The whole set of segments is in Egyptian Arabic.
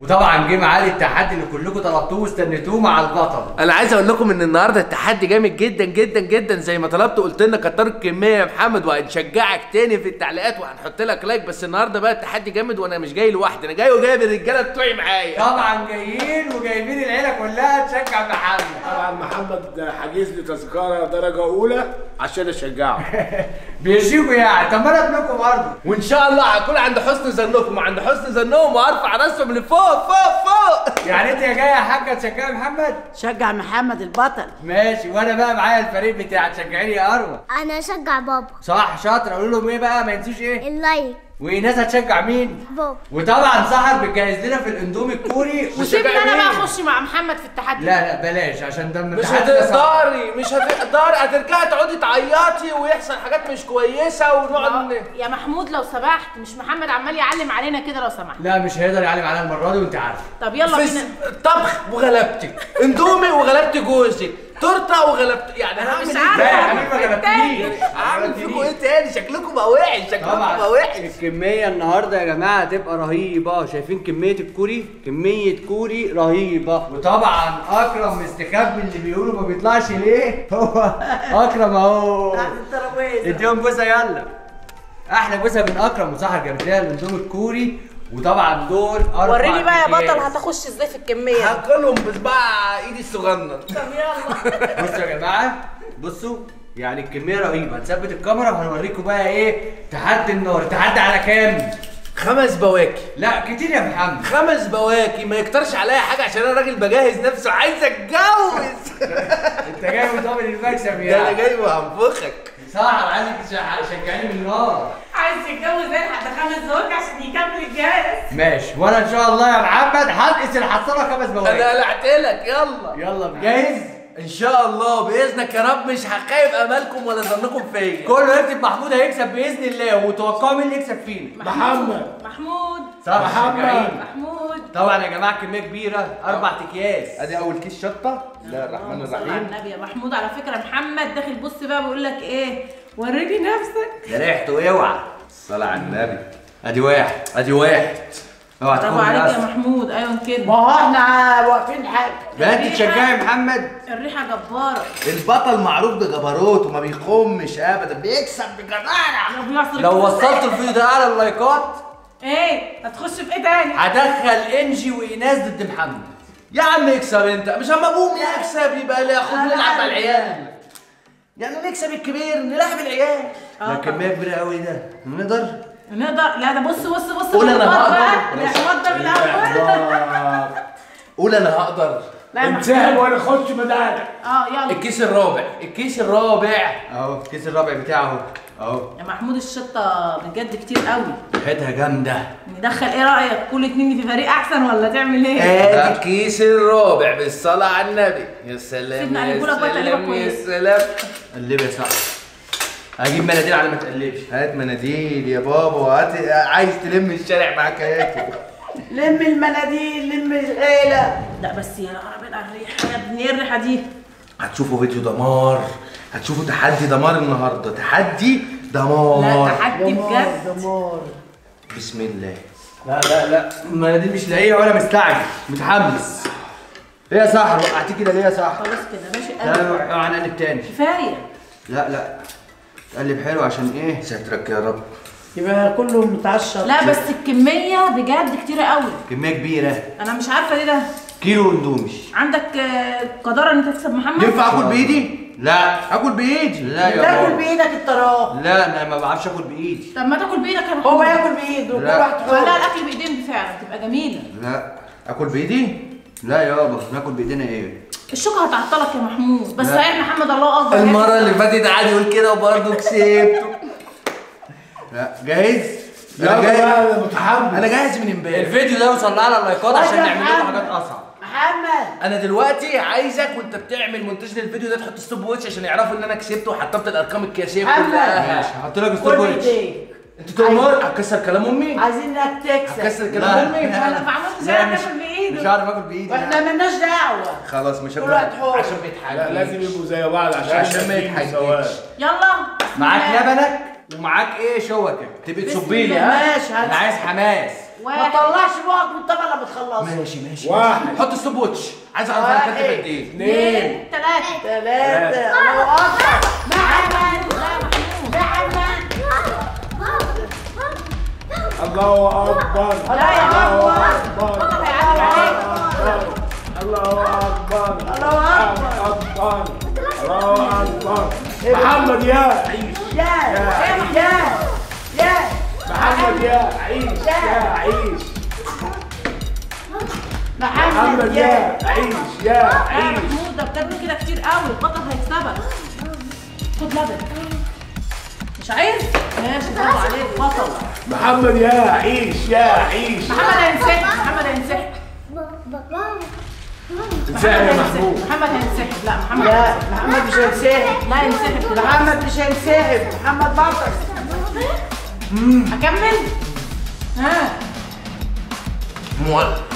وطبعا جه معاد التحدي اللي كلكم طلبتوه واستنيتوه مع البطل انا عايز اقول لكم ان النهارده التحدي جامد جدا جدا جدا زي ما طلبت قلت لنا كتر الكميه يا محمد وهنشجعك تاني في التعليقات وهنحط لك لايك بس النهارده بقى التحدي جامد وانا مش جاي لوحدي انا جاي وجايب الرجاله بتوعي معايا طبعا جايين وجايبين العيله كلها تشجع محمد طبعا محمد حاجز لي تذكره درجه اولى عشان اشجعه بيرشيكوا يعني طب ما انا ابنكم برضه وان شاء الله هكون عند حسن ظنكم وعند حسن ظنهم وهرفع راسهم لفوق فوق فوق يعني انت يا جاي يا حاجه تشجعي محمد شجع محمد البطل ماشي وانا بقى معايا الفريق بتاع تشجعيني يا اروى انا اشجع بابا صح شاطر اقول لهم ايه بقى ما ينسوش ايه اللايك وايناس هتشجع مين بابا وطبعا سحر بتجهز لنا في الاندومي الكوري وسيبني انا مين؟ بقى اخش مع محمد في التحدي لا لا بلاش عشان ده مش التحدي ده صعب. هتقدري مش هتقدري هترجعي تقعدي تعيطي ويحصل حاجات مش كويسه ونقعد ن- يا محمود لو سمحت مش محمد عمال يعلم علينا كده لو سمحت لا مش هيقدر يعلم عليها المره دي وانت عارف طب يلا في بينا س- طبخ وغلبتك اندومي وغلبت جوزك تورته وغلبت يعني هعمل مش ايه عارفة. لا يا تاني؟ حبيبي ما غلبتنيش هعمل فيكم ايه تاني شكلكم بقى وحش شكلكم طبعا بقى وحش الكمية النهاردة يا جماعة هتبقى رهيبة شايفين كمية الكوري كمية كوري رهيبة وطبعا أكرم مستخبي اللي بيقولوا ما بيطلعش ليه هو أكرم أهو الترابيزه اديهم بوسة يلا أحلى بوسة من أكرم وسحر جابت لها الاندومي الكوري وطبعا دول أربع وريني بقى يا أكياس. بطل هتخش ازاي في الكميه هاكلهم بصباع ايدي الصغنن طب يلا بصوا يا جماعة بصوا يعني الكمية رهيبة هنثبت الكاميرا وهنوريكم بقى إيه تحدي النار تحدي على كام؟ خمس بواكي لا كتير يا محمد خمس بواكي ما يكترش عليا حاجه عشان انا راجل بجهز نفسي وعايز اتجوز انت جاي مطابق المكسب ده انا يعني جاي وهنفخك سهر عايزك تشع- تشجعني من النار عايز يتجوز زي لحد خمس زواج عشان يكمل الجهاز ماشي وانا ان شاء الله يا محمد هنقص الحصاله خمس انا بواقي قلعت لك يلا يلا بينا. جاهز ان شاء الله باذنك يا رب مش هخيب امالكم ولا ظنكم فيا كله يكتب محمود هيكسب باذن الله وتوقعوا مين اللي يكسب فينا محمد محمود صح محمد. شجعين. محمود طبعا يا جماعه كميه كبيره اربع اكياس ادي اول كيس شطه بسم الله الرحمن صل على الرحيم النبي يا محمود على فكره محمد داخل بص بقى بيقول لك ايه وريني نفسك ده ريحته اوعى صلى على النبي ادي واحد ادي واحد اوعى برافو تكون عليك يا ناس محمود ايوه ما كده هو احنا واقفين حاجه بقى انت تشجعي محمد الريحه جباره البطل معروف بجبروت وما بيخمش ابدا بيكسب بجدارة لو بيعصر لو الكوسة. وصلت الفيديو ده على اللايكات ايه هتخش في ايه تاني هدخل انجي وايناس ضد محمد يا عم اكسب انت مش اما ابوهم يكسب يبقى اللي ياخد أنا نلعب مع عارف. العيال يعني نكسب الكبير نلعب العيال آه ده كميه كبيره قوي ده نقدر نقدر لا ده بص بص بص قول أنا بالإحباط هقدر. بقى. الاحباط ده من الاول قول انا هقدر لا يا انسحب محمود. وانا اخش بدالك اه يلا الكيس الرابع الكيس الرابع اهو الكيس الرابع بتاعه اهو يا محمود الشطه بجد كتير قوي ريحتها جامده ندخل ايه رايك كل اتنين في فريق احسن ولا تعمل ايه ادي الكيس الرابع بالصلاه على النبي يا سلام سيبنا يا أقلبهولك بقى تقليبة سلام يا كويس. سلام قلب يا صاحبي هجيب مناديل على ما تقلبش هات مناديل يا بابا وهات عايز تلم الشارع معاك هاته لم المناديل لم العيله لا بس يا رب الريحه يا ابني ايه الريحه دي هتشوفوا فيديو دمار هتشوفوا تحدي دمار النهارده تحدي دمار لا تحدي بجد دمار بسم الله لا لا لا المناديل مش لاقيها ولا مستعجل متحمس ايه يا صاحبي وقعتي كده ليه يا صاحبي خلاص كده ماشي لا قلب لا اوعى نقلب تاني كفايه لا لا قلب حلو عشان ايه سترك يا رب يبقى كله متعشر لا بس الكميه بجد كتيره قوي كميه كبيره انا مش عارفه ليه ده كيلو اندومي عندك آه، قدره ان انت تكسب محمد ينفع اكل بايدي؟ لا اكل بايدي لا يا تاكل بابا بايدك الطراخ لا انا ما بعرفش اكل بايدي طب ما تاكل بايدك يا هو محمود ياكل بايده كل لا. واحد ولا حر الاكل بايدين فعلا تبقى جميله لا اكل بايدي؟ لا يابا ناكل بايدينا ايه الشوكه هتعطلك يا محمود بس صحيح محمد الله اكبر المره اللي فاتت قعد يقول كده وبرضه كسبت لا جاهز يلا انا جاهز بقى انا متحمس انا جاهز من امبارح الفيديو ده يوصل على اللايكات عشان يا نعمل لكم محمد. حاجات اصعب محمد انا دلوقتي عايزك وانت بتعمل مونتاج للفيديو ده تحط ستوب واتش عشان يعرفوا ان انا كسبت وحطمت الارقام القياسيه محمد. كلها ماشي هحط لك كل ستوب واتش بايديك انت تؤمر هكسر كلام امي عايزينك تكسب هكسر لا. كلام امي لا لا محمود مش لا عارف مش ياكل مش بايده عارف اكل بايدي واحنا مالناش دعوه خلاص مش كل واحد حر. عشان بيتحاج لا لازم يبقوا زي بعض عشان عشان ما يبقى في يتحججش. مساواة. يلا معاك لبنك ومعاك ايه شوكه تبقى بسم تصبي لي الله. ها ماشي انا هات عايز حماس ما واحد. تطلعش بقك من الطبق لما تخلص ماشي ماشي واحد حط ستوب واتش عايز اعرف انا اكلت واحد. قد ايه اثنين ثلاثة ثلاثة الله أكبر محمد محمد الله اكبر لا يا الله بابا اكبر بابا هيعلم عليك الله اكبر الله أكبر. اكبر الله اكبر محمد يا عيش يا يا يا محمد يا عيش يا عيش محمد محمد يا يا عيش يا يا عيش محمود ده بتعمل كده كتير قوي البطل هيكسبك خد لبن مش عايز؟ ماشي برافو عليك بطل محمد يا عيش يا عيش محمد هينسحب محمد هينسحب انسحب يا محمود محمد هينسحب لا محمد لا هينسحب. محمد مش هينسحب لا ينسحب كده محمد مش هينسحب محمد بطل اكمل ها مولع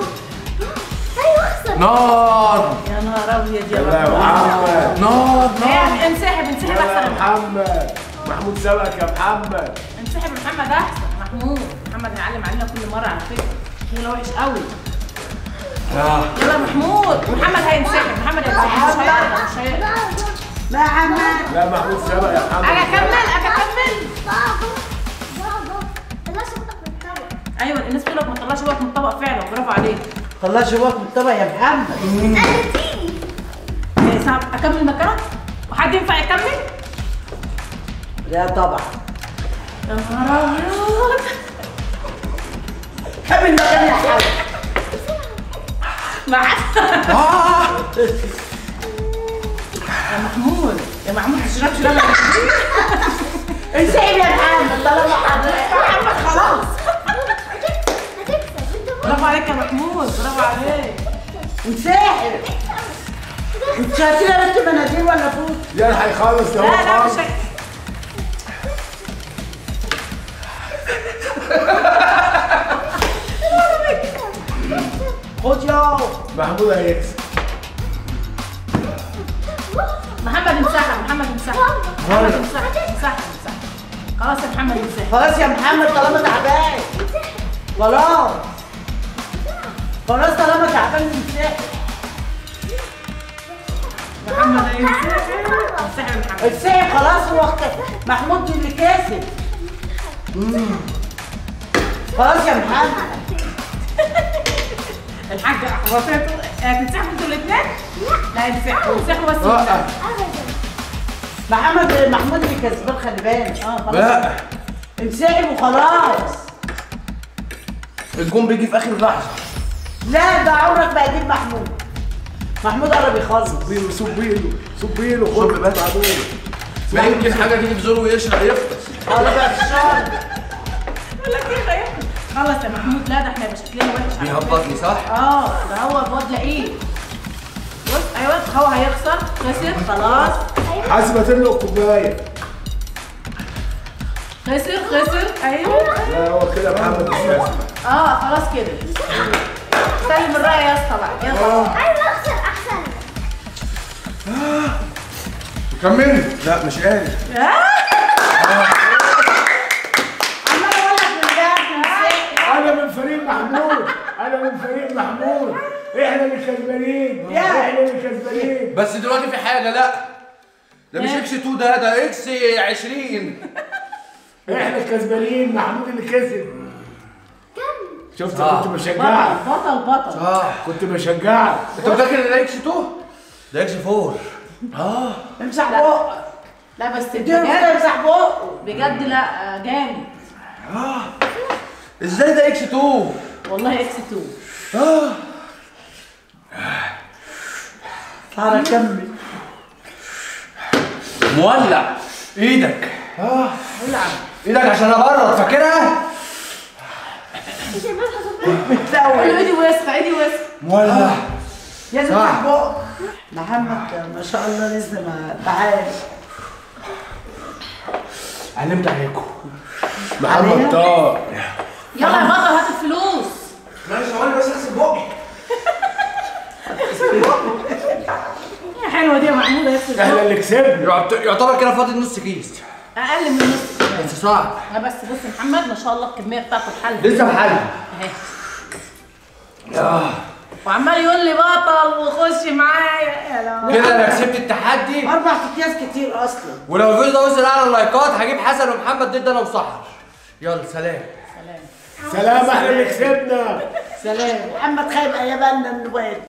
نار يا نهار ابيض يا يلا يا رب محمد نار هي انسحب انسحب يلا يا احسن محمد محمود سبقك يا محمد انسحب محمد احسن محمود محمد هيعلم علينا كل مره على فكره هي وحش قوي يلا يا محمود محمد هينسحب محمد هينسحب مش هيقدر مش هيقدر محمد لا محمود سبق يا محمد اجي اكمل اجي اكمل ايوه الناس بتقول لك ما تطلعش بقك من الطبق فعلا برافو عليك خلاص جواك من الطبق يا محمد إيه، صعب اكمل مكانك وحد ينفع يكمل لا طبعا يا نهار ابيض كمل مكان يا حاج مع يا محمود يا محمود ما تشربش لبن انسحب يا محمد طالما حضرتك محمد خلاص برافو عليك يا محمود برافو عليك انسحب انت شايفين يا بنت مناديل ولا فوت؟ يا هيخلص ده لا هو لا خالص مش هي- خد يا محمود هيكسب محمد انسحب محمد انسحب محمد انسحب انسحب انسحب خلاص يا محمد انسحب خلاص يا محمد طالما تعبان خلاص خلاص طالما تعبان انسحب محمد هينسحب انسحب يا محمد انسحب خلاص هو اخت- محمود اللي كاسب خلاص يا محمد الحاجة احبطته هتنسحبوا انتوا الاثنين؟ لا انسحبوا انسحبوا بس لا محمد محمود اللي كسبان خلي بالك اه خلاص لا انسحب وخلاص الجون بيجي في اخر لحظه لا ده عمرك ما هتجيب محمود محمود قرب يخلص صبيله صبيله صبيله صب خد بس. بعدين ما يمكن حاجه تيجي في زوره ويشرب يفطس قرب يا الشر بقول لك ايه غير خلاص يا محمود لا ده احنا يبقى شكلنا وحش على فكرة. بيهبطني صح؟ اه ده هو الواد لئيم بص ايوه هو هيخسر خسر خلاص حاسبه له الكوبايه خسر خسر ايوه لا هو كده محمد استسلم اه خلاص كده سلم الرأي يا اسطى بقى يلا كمل لا مش قادر عمال اقول لك من ده انسحب. انا من فريق محمود انا من فريق محمود احنا اللي كسبانين يا. احنا اللي كسبانين بس دلوقتي في حاجه لا ده مش اكس 2 ده ده اكس 20 احنا الكسبانين محمود اللي كسب شفت آه. كنت بشجعك بطل بطل اه كنت بشجعك انت متاكد ان ده اكس 2 ده اكس 4 امسح بقك لا بس اديله كده بجد امسح بقه بجد لا آه، جامد ازاي ده اكس 2 والله اكس 2 تعالى كمل مولع ايدك العب ايدك عشان ابرد فاكرها؟ بتسوي ايدي وسخه ايدي وسخه مولع لازم صح. تفتح بقك محمد ما شاء الله لسه ما تعال علمت عليكم محمد طار يلا يا بطل هات الفلوس ماشي ثواني بس اغسل بقي يا حلوه دي يا محمود هيغسل احنا اللي كسبنا يعت- يعتبر كده فاضل نص كيس اقل من نص بس صعب لا بس بص يا محمد ما شاء الله الكميه بتاعته اتحلت لسه محل اهي وعمال يقول لي بطل وخش معايا يا لا كده انا كسبت التحدي اربع اكياس كتير اصلا ولو الفيديو ده وصل اعلى اللايكات هجيب حسن ومحمد ضد انا وسحر يلا سلام سلام سلام احنا اللي كسبنا سلام محمد خايب ايام النواد